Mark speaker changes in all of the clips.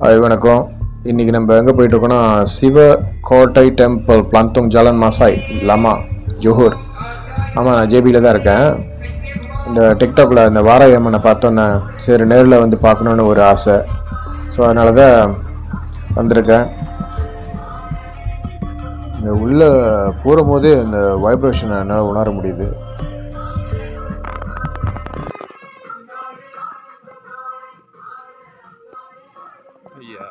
Speaker 1: அது வணக்கம் இன்றைக்கி நம்ம எங்கே போயிட்டுருக்கோன்னா சிவ கோட்டை டெம்பிள் பிளாந்தோங் ஜாலன் மாசாய் லமா ஜோஹூர் ஆமாம் நான் ஜேபியில் தான் இருக்கேன் இந்த டிக்டாக்ல இந்த வாராய் அம்மனை பார்த்தோன்னே சரி நேரில் வந்து பார்க்கணுன்னு ஒரு ஆசை ஸோ அதனால தான் வந்திருக்கேன் இந்த உள்ளே போகும்போதே அந்த வைப்ரேஷனை என்னால் உணர முடியுது
Speaker 2: ஐயா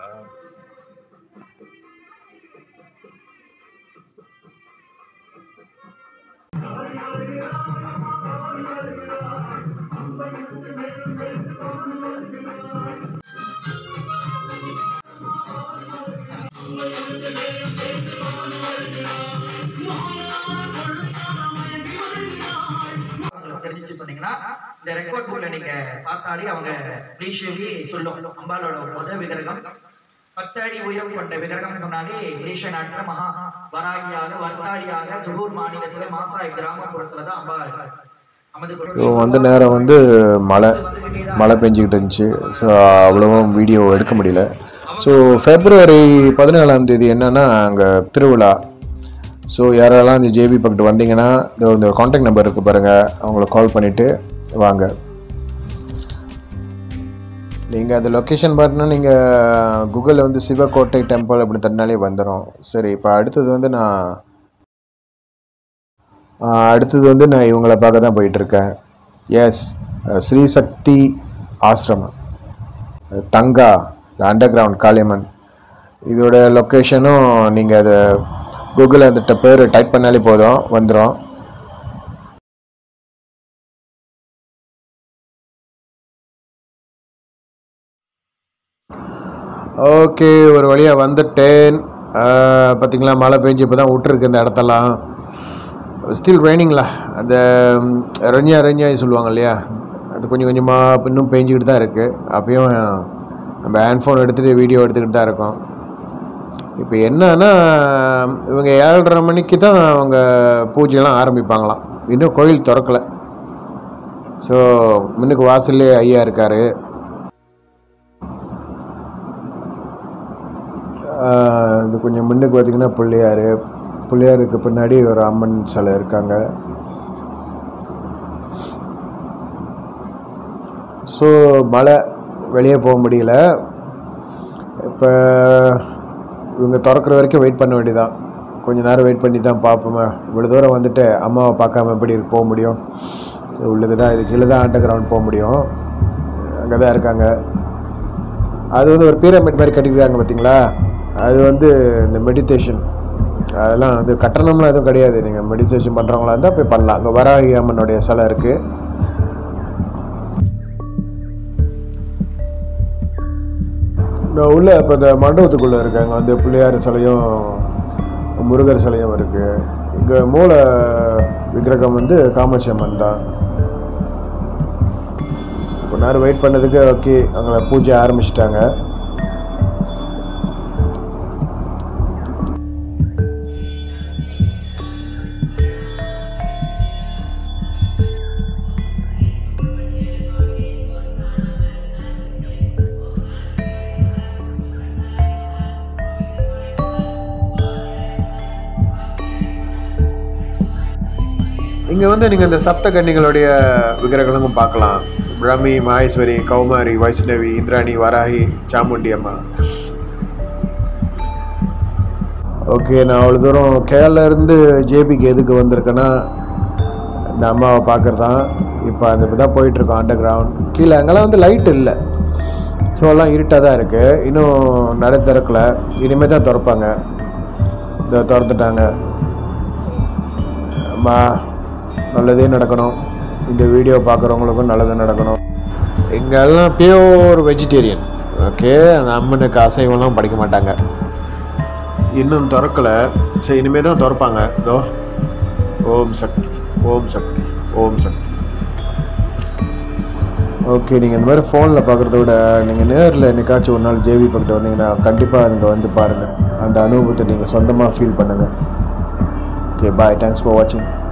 Speaker 3: அவங்களுக்கு தெரிஞ்சிச்சு சொன்னீங்கன்னா இந்த ரெக்கார்ட் புக்ல நீங்க பார்த்தாலே அவங்க விஷயமே சொல்லும் அம்பாலோட முத விக்கிரகம் பத்து அடி உயரம் கொண்ட விக்கிரகம் சொன்னாலே மலேசிய நாட்டுல மகா வராகியாக வர்த்தாளியாக ஜொகூர் மாநிலத்துல மாசாய் கிராமப்புறத்துல தான் அம்பாள் அமர்ந்து
Speaker 1: ஸோ
Speaker 3: கொண்டு
Speaker 1: வந்த நேரம் வந்து மழை மழை பெஞ்சிக்கிட்டு இருந்துச்சு ஸோ அவ்வளோவும் வீடியோ எடுக்க முடியல ஸோ ஃபெப்ரவரி பதினேழாம் தேதி என்னன்னா அங்கே திருவிழா ஸோ யாரெல்லாம் இந்த ஜேபி பக்கத்து வந்தீங்கன்னா இதோ இந்த காண்டாக்ட் நம்பர் இருக்குது பாருங்கள் அவங்கள கால் பண்ணிவிட்டு வாங்க நீங்கள் அந்த லொக்கேஷன் பார்த்தீங்கன்னா நீங்கள் கூகுளில் வந்து சிவகோட்டை டெம்பிள் அப்படின்னு தட்டினாலே வந்துடும் சரி இப்போ அடுத்தது வந்து நான் ஆஹ் அடுத்தது வந்து நான் இவங்கள பார்க்க தான் போயிட்டுருக்கேன் எஸ் ஸ்ரீசக்தி ஆசிரமம் அஹ் தங்கா த அண்டர் கிரவுண்ட் காளியம்மன் இதோட லொக்கேஷனும் நீங்கள் அதை கூகுளில் அந்த பேர் டைப் பண்ணாலே போதும் வந்துடும் ஓகே ஒரு வழியாக வந்துட்டேன் ஆஹ் பார்த்தீங்களா மழை பெஞ்சு இப்போ தான் விட்டுருக்கு இந்த இடத்தெல்லாம் ஸ்டில் ரெய்னிங்களா அந்த ம், ரெஞ்சா ரெஞ்சாய் சொல்லுவாங்க இல்லையா அது கொஞ்சம் கொஞ்சமாக இன்னும் பெஞ்சிக்கிட்டு தான் இருக்குது அப்பயும் நம்ம ஹேண்ட்ஃபோன் எடுத்துகிட்டு வீடியோ எடுத்துக்கிட்டு தான் இருக்கோம் இப்போ என்னன்னா இவங்க ஏழரை மணிக்கு தான் அவங்க பூஜையெல்லாம் ஆரம்பிப்பாங்களாம் இன்னும் கோயில் திறக்கலை ஸோ முன்னுக்கு வாசல்லே ஐயா இருக்கார் இது கொஞ்சம் முன்னுக்கு பார்த்தீங்கன்னா பிள்ளையார் பிள்ளையாருக்கு பின்னாடி ஒரு அம்மன் சிலை இருக்காங்க ஸோ மழை வெளியே போக முடியல இப்போ இவங்க திறக்கிற வரைக்கும் வெயிட் பண்ண வேண்டியதான் கொஞ்ச நேரம் வெயிட் பண்ணி தான் பார்ப்போமே இவ்வளோ தூரம் வந்துட்டு அம்மாவை பார்க்காம எப்படி இருக்கு போக முடியும் உள்ளுக்கு தான் இது கீழே தான் அண்டர் கிரவுண்ட் போக முடியும் அங்கே தான் இருக்காங்க அது வந்து ஒரு பீரமிட் மாதிரி கட்டிக்கிறாங்க பார்த்தீங்களா அது வந்து இந்த மெடிடேஷன் அதெல்லாம் வந்து கட்டணம்லாம் எதுவும் கிடையாது நீங்கள் மெடிடேஷன் பண்ணுறவங்களா இருந்தால் போய் பண்ணலாம் அங்கே வராகி அம்மனுடைய சிலை இருக்குது நான் உள்ள இப்போ இந்த மண்டபத்துக்குள்ளே இருக்கேன் அங்கே வந்து பிள்ளையார் சிலையும் முருகர் சிலையும் இருக்குது இங்கே மூல விக்கிரகம் வந்து காமாட்சி அம்மன் தான் கொஞ்ச நேரம் வெயிட் பண்ணதுக்கு ஓகே அங்கே பூஜை ஆரம்பிச்சிட்டாங்க இங்கே வந்து நீங்கள் இந்த சப்த கன்னிகளுடைய விக்கிரகங்களும் பார்க்கலாம் பிரம்மி மகேஸ்வரி கௌமாரி வைஷ்ணவி இந்திராணி வராகி சாமுண்டி அம்மா ஓகே நான் அவ்வளோ தூரம் கேரளா இருந்து ஜேபிக்கு எதுக்கு வந்திருக்கேன்னா இந்த அம்மாவை பார்க்குறது தான் இப்போ அந்த இப்போ தான் போயிட்டுருக்கோம் அண்டர் கிரவுண்ட் கீழே அங்கெல்லாம் வந்து லைட் இல்லை ஸோ எல்லாம் இருட்டாக தான் இருக்குது இன்னும் நடை திறக்கல இனிமேல் தான் திறப்பாங்க இதை திறந்துட்டாங்க அம்மா நல்லதே நடக்கணும் இந்த வீடியோ பார்க்குறவங்களுக்கும் நல்லது நடக்கணும் எங்கெல்லாம் பியோர் வெஜிடேரியன் ஓகே அந்த அம்மனுக்கு அசைவம்லாம் படிக்க மாட்டாங்க இன்னும் திறக்கலை சரி இனிமேல் தான் திறப்பாங்க இதோ ஓம் சக்தி ஓம் சக்தி ஓம் சக்தி ஓகே நீங்கள் இந்த மாதிரி ஃபோனில் பார்க்குறத விட நீங்கள் நேரில் என்னைக்காச்சும் ஒரு நாள் ஜேவி பக்கிட்ட வந்தீங்கன்னா கண்டிப்பாக அதுங்க வந்து பாருங்கள் அந்த அனுபவத்தை நீங்கள் சொந்தமாக ஃபீல் பண்ணுங்கள் ஓகே பாய் தேங்க்ஸ் ஃபார் வாட்சிங்